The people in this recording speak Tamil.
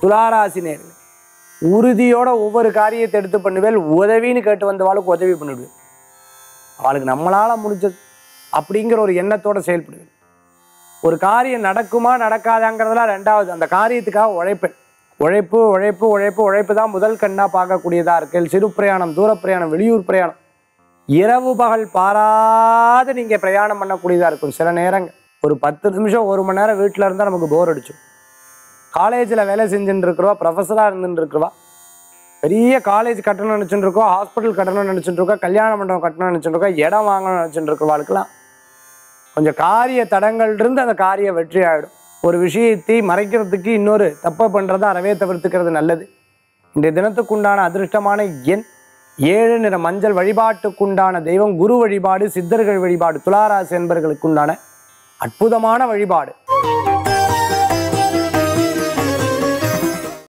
துளாராசி நேர்கள் உறுதியோட ஒவ்வொரு காரியத்தை எடுத்து பண்ணுவேல் உதவின்னு கேட்டு வந்தவாளுக்கு உதவி பண்ணிவிடுவேன் அவளுக்கு நம்மளால முடிஞ்சது அப்படிங்கிற ஒரு எண்ணத்தோட செயல்படுவேன் ஒரு காரியம் நடக்குமா நடக்காதாங்கிறதுலாம் ரெண்டாவது அந்த காரியத்துக்காக உழைப்பேன் உழைப்பு உழைப்பு உழைப்பு உழைப்பு தான் முதல் கண்ணா பார்க்கக்கூடியதா இருக்கு சிறு பிரயாணம் தூர பிரயாணம் வெளியூர் பிரயாணம் இரவு பகல் பாராது நீங்க பிரயாணம் பண்ணக்கூடியதா இருக்கும் சில நேரங்கள் ஒரு பத்து நிமிஷம் ஒரு மணி நேரம் வீட்டில் இருந்தால் நமக்கு போர் அடிக்கும் காலேஜில் வேலை செஞ்சுட்டு இருக்கிறவா ப்ரொஃபஸராக இருந்துட்டு இருக்கிறவா பெரிய காலேஜ் கட்டணும்னு நினச்சிட்டு இருக்கோம் ஹாஸ்பிட்டல் கட்டணும்னு நினச்சிட்டு இருக்கோம் கல்யாண மண்டபம் கட்டணும்னு நினச்சிட்டு இருக்கோம் இடம் வாங்கணும்னு நினச்சிட்டு இருக்கிறவாளுக்கெல்லாம் கொஞ்சம் காரிய தடங்கள் இருந்து அந்த காரியம் வெற்றி ஆகிடும் ஒரு விஷயத்தை மறைக்கிறதுக்கு இன்னொரு தப்பை பண்ணுறதை அறவே தவிர்த்துக்கிறது நல்லது இன்றைய தினத்துக்குண்டான அதிர்ஷ்டமான எண் ஏழு நிற மஞ்சள் வழிபாட்டுக்குண்டான தெய்வம் குரு வழிபாடு சித்தர்கள் வழிபாடு துளாராசி என்பர்களுக்குண்டான அற்புதமான வழிபாடு